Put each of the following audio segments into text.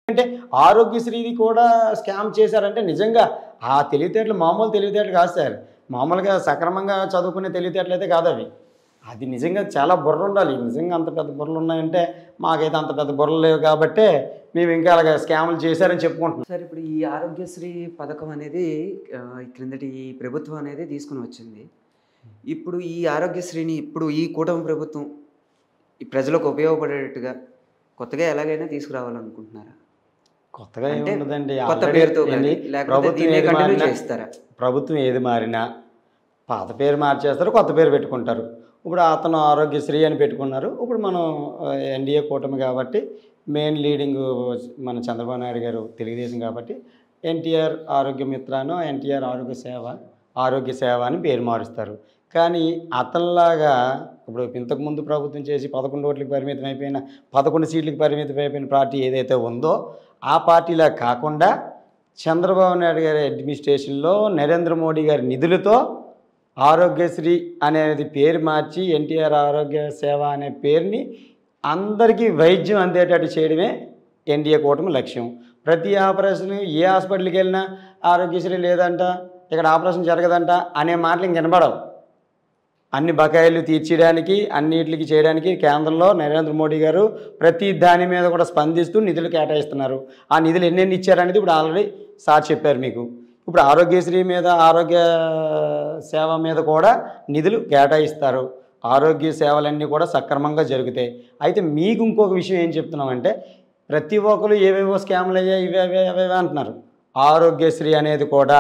అంటే ఆరోగ్యశ్రీది కూడా స్కామ్ చేశారంటే నిజంగా ఆ తెలివితేటలు మామూలు తెలివితేటలు కాదు సార్ మామూలుగా సక్రమంగా చదువుకునే తెలివితేటలు అయితే కాదు అవి అది నిజంగా చాలా బుర్ర ఉండాలి నిజంగా అంత పెద్ద బుర్రలు ఉన్నాయంటే మాకైతే అంత పెద్ద బుర్రలు లేవు కాబట్టే మేము ఇంకా అలాగ స్కాములు చేశారని చెప్పుకుంటున్నాం సార్ ఇప్పుడు ఈ ఆరోగ్యశ్రీ పథకం అనేది ఆ, ఈ క్రిందటి ఈ ప్రభుత్వం అనేది తీసుకుని వచ్చింది ఇప్పుడు ఈ ఆరోగ్యశ్రీని ఇప్పుడు ఈ కూటమి ప్రభుత్వం ఈ ప్రజలకు ఉపయోగపడేట్టుగా కొత్తగా ఎలాగైనా తీసుకురావాలనుకుంటున్నారా కొత్తగా అంటే ఏముండదండి కొత్త ఆల్రెడీ పేరుతో కానీ ఏంది, లేకపోతే ప్రభుత్వం దీన్నే ఏది కంటిన్యూ మారినా చేస్తారా ప్రభుత్వం ఏది మారినా పాత పేరు మార్చేస్తారు కొత్త పేరు పెట్టుకుంటారు ఇప్పుడు అతను ఆరోగ్యశ్రీ అని పెట్టుకున్నారు ఇప్పుడు మనం ఎన్డీఏ కూటమి కాబట్టి మెయిన్ లీడింగ్ మన చంద్రబాబు నాయుడు గారు తెలుగుదేశం కాబట్టి ఎన్టీఆర్ ఆరోగ్య మిత్రాను ఎన్టీఆర్ ఆరోగ్య సేవ ఆరోగ్య సేవ అని పేరు మారుస్తారు కానీ అతనిలాగా ఇప్పుడు ఇంతకుముందు ప్రభుత్వం చేసి పదకొండు ఓట్లకు పరిమితం అయిపోయిన పదకొండు సీట్లకు పరిమితం అయిపోయిన పార్టీ ఏదైతే ఉందో ఆ పార్టీలా కాకుండా చంద్రబాబు నాయుడు గారి అడ్మినిస్ట్రేషన్లో నరేంద్ర మోడీ గారి నిధులతో ఆరోగ్యశ్రీ అనేది పేరు మార్చి ఎన్టీఆర్ ఆరోగ్య సేవ అనే పేరుని అందరికీ వైద్యం అందేటట్టు చేయడమే ఎన్డీఏ కూటమి లక్ష్యం ప్రతి ఆపరేషన్ ఏ హాస్పిటల్కి వెళ్ళినా ఆరోగ్యశ్రీ లేదంట ఇక్కడ ఆపరేషన్ జరగదంట అనే మాటలు ఇంక వినబడవు అన్ని బకాయిలు తీర్చడానికి అన్నిటికి చేయడానికి కేంద్రంలో నరేంద్ర మోడీ గారు ప్రతి దాని మీద కూడా స్పందిస్తూ నిధులు కేటాయిస్తున్నారు ఆ నిధులు ఎన్నెన్ని ఇచ్చారనేది ఇప్పుడు ఆల్రెడీ సార్ చెప్పారు మీకు ఇప్పుడు ఆరోగ్యశ్రీ మీద ఆరోగ్య సేవ మీద కూడా నిధులు కేటాయిస్తారు ఆరోగ్య సేవలన్నీ కూడా సక్రమంగా జరుగుతాయి అయితే మీకు ఇంకొక విషయం ఏం చెప్తున్నామంటే ప్రతి ఒక్కరు ఏవేవో స్కామ్లు అయ్యాయి ఇవే అవే అవే అంటున్నారు ఆరోగ్యశ్రీ అనేది కూడా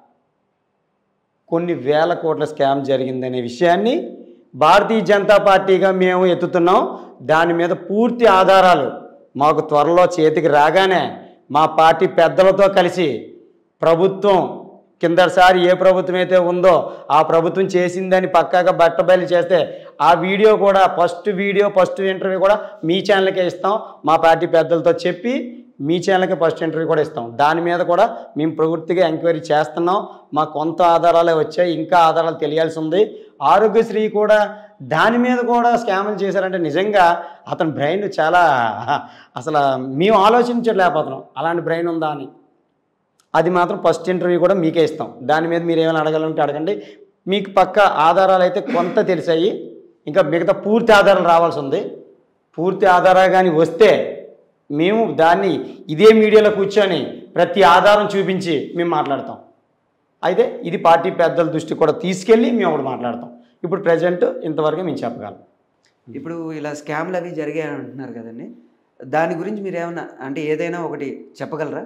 కొన్ని వేల కోట్ల స్కామ్ జరిగిందనే విషయాన్ని భారతీయ జనతా పార్టీగా మేము ఎత్తుతున్నాం దాని మీద పూర్తి ఆధారాలు మాకు త్వరలో చేతికి రాగానే మా పార్టీ పెద్దలతో కలిసి ప్రభుత్వం కిందసారి ఏ ప్రభుత్వం అయితే ఉందో ఆ ప్రభుత్వం చేసిందని పక్కాగా బట్టబయలు చేస్తే ఆ వీడియో కూడా ఫస్ట్ వీడియో ఫస్ట్ ఇంటర్వ్యూ కూడా మీ ఛానల్కే ఇస్తాం మా పార్టీ పెద్దలతో చెప్పి మీ ఛానల్కి ఫస్ట్ ఇంటర్వ్యూ కూడా ఇస్తాం దాని మీద కూడా మేము పూర్తిగా ఎంక్వైరీ చేస్తున్నాం మా కొంత ఆధారాలే వచ్చాయి ఇంకా ఆధారాలు తెలియాల్సి ఉంది ఆరోగ్యశ్రీ కూడా దాని మీద కూడా స్కాములు చేశారంటే నిజంగా అతని బ్రెయిన్ చాలా అసలు మేము ఆలోచించలేకపోతున్నాం అలాంటి బ్రెయిన్ ఉందా అని అది మాత్రం ఫస్ట్ ఇంటర్వ్యూ కూడా మీకే ఇస్తాం దాని మీద మీరు ఏమైనా అడగాలంటే అడగండి మీకు పక్క ఆధారాలు అయితే కొంత తెలిసాయి ఇంకా మిగతా పూర్తి ఆధారాలు రావాల్సి ఉంది పూర్తి ఆధారాలు కానీ వస్తే మేము దాన్ని ఇదే మీడియాలో కూర్చొని ప్రతి ఆధారం చూపించి మేము మాట్లాడతాం అయితే ఇది పార్టీ పెద్దల దృష్టికి కూడా తీసుకెళ్ళి మేము ఒకటి మాట్లాడతాం ఇప్పుడు ప్రజెంట్ ఇంతవరకు మేము చెప్పగలం ఇప్పుడు ఇలా స్కామ్లు అవి జరిగాయి అంటున్నారు కదండి దాని గురించి మీరు ఏమన్నా అంటే ఏదైనా ఒకటి చెప్పగలరా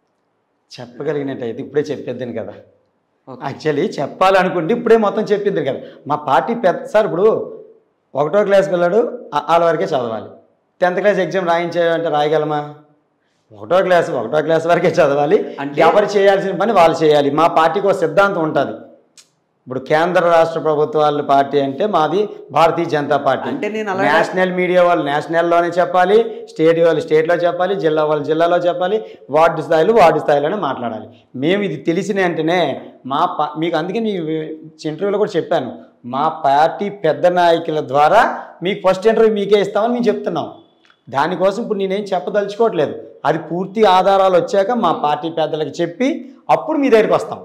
చెప్పగలిగినట్టయితే ఇప్పుడే చెప్పేద్దాను కదా ఓకే. యాక్చువల్లీ చెప్పాలనుకుంటే ఇప్పుడే మొత్తం చెప్పింది కదా మా పార్టీ పెద్ద సార్ ఇప్పుడు ఒకటో క్లాస్ పిల్లడు ఆ- వాళ్ళ వరకే చదవాలి టెన్త్ క్లాస్ ఎగ్జామ్ రాయించేయంటే రాయగలమా ఒకటో క్లాస్ ఒకటో క్లాస్ వరకే చదవాలి అంటే- ఎవరు చేయాల్సిన పని వాళ్ళు చేయాలి మా పార్టీకి ఒక సిద్ధాంతం ఉంటుంది ఇప్పుడు కేంద్ర రాష్ట్ర ప్రభుత్వాల పార్టీ అంటే మాది భారతీయ జనతా పార్టీ అంటే నేను అలా నేషనల్ మీడియా వాళ్ళు నేషనల్లోనే చెప్పాలి స్టేట్ వాళ్ళు స్టేట్లో చెప్పాలి జిల్లా వాళ్ళు జిల్లాలో చెప్పాలి వార్డు స్థాయిలో వార్డు స్థాయిలోనే మాట్లాడాలి మేము ఇది తెలిసిన వెంటనే మా పా మీకు అందుకే మీ ఇంటర్వ్యూలో కూడా చెప్పాను మా పార్టీ పెద్ద నాయకుల ద్వారా మీకు ఫస్ట్ ఇంటర్వ్యూ మీకే ఇస్తామని మేము చెప్తున్నాం దానికోసం ఇప్పుడు నేనేం చెప్పదలుచుకోవట్లేదు అది పూర్తి ఆధారాలు వచ్చాక మా పార్టీ పెద్దలకు చెప్పి అప్పుడు మీ దగ్గరికి వస్తాం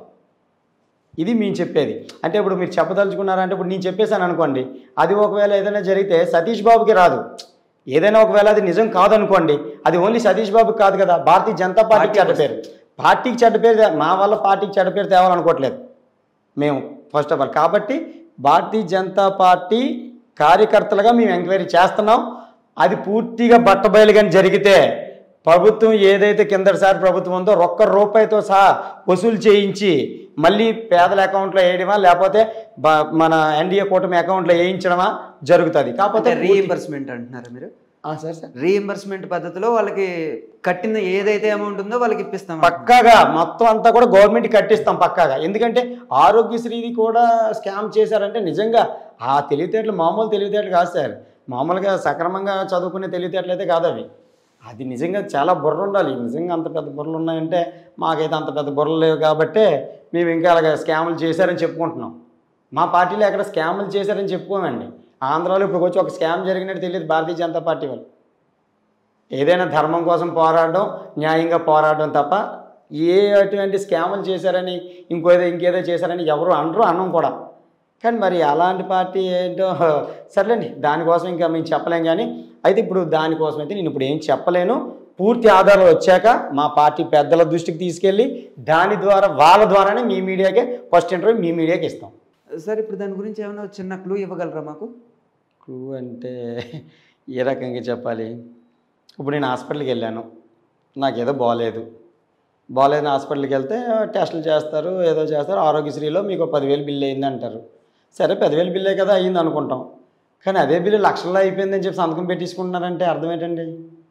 ఇది మేము చెప్పేది అంటే ఇప్పుడు మీరు చెప్పదలుచుకున్నారంటే ఇప్పుడు నేను చెప్పేశాను అనుకోండి అది ఒకవేళ ఏదైనా జరిగితే సతీష్ బాబుకి రాదు ఏదైనా ఒకవేళ అది నిజం కాదనుకోండి అది ఓన్లీ సతీష్ బాబుకి కాదు కదా భారతీయ జనతా పార్టీకి చెడ్డ పేరు పార్టీకి చెడ్డ పేరు తే- మా వల్ల పార్టీకి చెడ్డ పేరు తేవాలనుకోవట్లేదు మేము ఫస్ట్ ఆఫ్ ఆల్ కాబట్టి భారతీయ జనతా పార్టీ కార్యకర్తలుగా మేము ఎంక్వైరీ చేస్తున్నాం అది పూర్తిగా బట్టబయలుగాని జరిగితే ప్రభుత్వం ఏదైతే కిందసారి ప్రభుత్వం ఉందో ఒక్క రూపాయితో సహా వసూలు చేయించి మళ్ళీ పేదల అకౌంట్లో వేయడమా లేకపోతే బ- మన ఎన్డీఏ కూటమి అకౌంట్లో వేయించడమా జరుగుతుంది కాకపోతే అంటే రీఎంబర్స్మెంట్ అంటున్నారా మీరు ఆ, సార్ సార్ రీఎంబర్స్మెంట్ పద్ధతిలో వాళ్ళకి కట్టిన ఏదైతే అమౌంట్ ఉందో వాళ్ళకి ఇప్పిస్తాం పక్కాగా మొత్తం అంతా కూడా గవర్నమెంట్ కట్టిస్తాం పక్కాగా ఎందుకంటే ఆరోగ్యశ్రీది కూడా స్కామ్ చేశారంటే నిజంగా ఆ తెలివితేటలు మామూలు తెలివితేటలు కాదు సార్ మామూలుగా సక్రమంగా చదువుకునే తెలివితేటలు అయితే కాదు అవి అది నిజంగా చాలా బుర్ర ఉండాలి నిజంగా అంత పెద్ద బుర్రలు ఉన్నాయంటే మాకైతే అంత పెద్ద బుర్రలు లేవు కాబట్టి మేము ఇంకా అలాగ స్కాములు చేశారని చెప్పుకుంటున్నాం మా పార్టీలో ఎక్కడ స్కాములు చేశారని చెప్పుకోమండి ఆంధ్రాలో ఇప్పుడు వచ్చి ఒక స్కామ్ జరిగినట్టు తెలియదు భారతీయ జనతా పార్టీ వాళ్ళు ఏదైనా ధర్మం కోసం పోరాడడం న్యాయంగా పోరాడడం తప్ప ఏ అటువంటి స్కాములు చేశారని ఇంకోదో ఇంకేదో చేశారని ఎవరు అనరు అన్నం కూడా కానీ మరి అలాంటి పార్టీ ఏంటో సర్లేండి దానికోసం ఇంకా మేము చెప్పలేం కానీ అయితే ఇప్పుడు దానికోసం అయితే నేను ఇప్పుడు ఏం చెప్పలేను పూర్తి ఆధారాలు వచ్చాక మా పార్టీ పెద్దల దృష్టికి తీసుకెళ్ళి దాని ద్వారా వాళ్ళ ద్వారానే మీ మీడియాకే ఫస్ట్ ఇంటర్వ్యూ మీ మీడియాకి ఇస్తాం సార్ ఇప్పుడు దాని గురించి ఏమైనా చిన్న క్లూ ఇవ్వగలరా మాకు క్లూ అంటే ఏ రకంగా చెప్పాలి ఇప్పుడు నేను హాస్పిటల్కి వెళ్ళాను నాకు ఏదో బాగాలేదు బాగాలేదని హాస్పిటల్కి వెళ్తే టెస్టులు చేస్తారు ఏదో చేస్తారు ఆరోగ్యశ్రీలో మీకు పదివేలు బిల్లు అయింది అంటారు సరే పదివేలు బిల్లే కదా అయ్యింది అనుకుంటాం కానీ అదే బిల్లు లక్షల్లో అయిపోయిందని చెప్పి సంతకం పెట్టించుకుంటున్నారంటే అర్థం ఏంటండి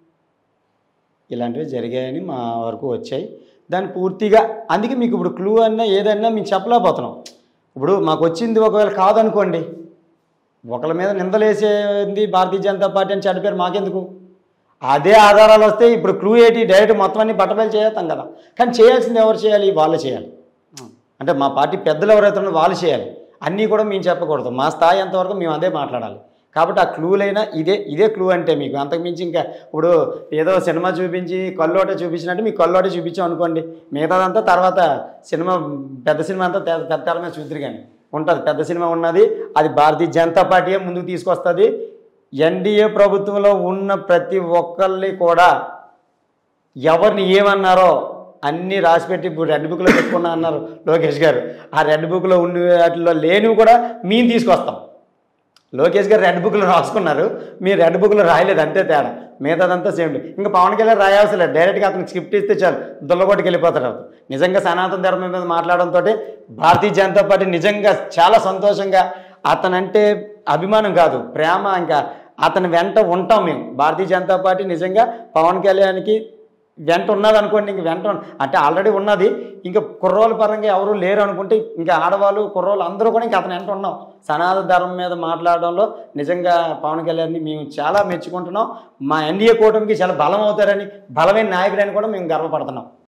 ఇలాంటివి జరిగాయని మా వరకు వచ్చాయి దాన్ని పూర్తిగా అందుకే మీకు ఇప్పుడు క్లూ అన్నా ఏదన్నా మేము చెప్పలేకపోతున్నాం ఇప్పుడు మాకు వచ్చింది ఒకవేళ కాదనుకోండి ఒకళ్ళ మీద నిందలేసేది భారతీయ జనతా పార్టీ అని చెడ్డ పేరు మాకెందుకు అదే ఆధారాలు వస్తే ఇప్పుడు క్లూ ఏంటి డైరెక్ట్ మొత్తం అన్ని బట్టబయలు చేస్తాం కదా కానీ చేయాల్సింది ఎవరు చేయాలి వాళ్ళే చేయాలి అంటే మా పార్టీ పెద్దలు ఎవరైతే ఉన్నారో వాళ్ళు చేయాలి అన్నీ కూడా మేము చెప్పకూడదు మా స్థాయి ఎంతవరకు మేము అదే మాట్లాడాలి కాబట్టి ఆ క్లూలైనా ఇదే ఇదే క్లూ అంటే మీకు అంతకుమించి ఇంకా ఇప్పుడు ఏదో సినిమా చూపించి కల్లోట చూపించినట్టు మీకు కల్లోట చూపించాం అనుకోండి మిగతాదంతా తర్వాత సినిమా పెద్ద సినిమా అంతా తె- పెద్ద తెర మీద చూద్దరు కానీ ఉంటుంది పెద్ద సినిమా ఉన్నది అది భారతీయ జనతా పార్టీయే ముందుకు తీసుకొస్తుంది ఎన్డీఏ ప్రభుత్వంలో ఉన్న ప్రతి ఒక్కరిని కూడా ఎవరిని ఏమన్నారో అన్నీ రాసిపెట్టి ఇప్పుడు రెడ్ బుక్లో పెట్టుకున్నా అన్నారు లోకేష్ గారు ఆ రెడ్ బుక్లో ఉన్న వాటిలో లేనివి కూడా మేము తీసుకొస్తాం లోకేష్ గారు రెడ్ బుక్లో రాసుకున్నారు మీరు రెడ్ బుక్లో రాయలేదు అంతే తేడా మిగతాదంతా సేమ్ ఇంకా పవన్ కళ్యాణ్ రాయాల్సిన లేదు డైరెక్ట్గా అతనికి స్క్రిప్ట్ ఇస్తే చాలు దుల్లగొట్టుకు వెళ్ళిపోతారు అతను. నిజంగా సనాతన ధర్మం మీద మాట్లాడడంతో భారతీయ జనతా పార్టీ నిజంగా చాలా సంతోషంగా అతనంటే అభిమానం కాదు ప్రేమ ఇంకా అతని వెంట ఉంటాం మేము భారతీయ జనతా పార్టీ నిజంగా పవన్ కళ్యాణ్కి వెంట ఉన్నది అనుకోండి ఇంక వెంట ఉన్న- అంటే ఆల్రెడీ ఉన్నది ఇంకా కుర్రోళ్ళ పరంగా ఎవరు లేరు అనుకుంటే ఇంకా ఆడవాళ్ళు కుర్రోళ్ళు అందరూ కూడా ఇంకా అతను వెంట ఉన్నాం సనాతన ధర్మం మీద మాట్లాడడంలో నిజంగా పవన్ కళ్యాణ్ని మేము చాలా మెచ్చుకుంటున్నాం మా ఎన్డీఏ కూటమికి చాలా బలం అవుతారని బలమైన నాయకుడని కూడా మేము గర్వపడుతున్నాం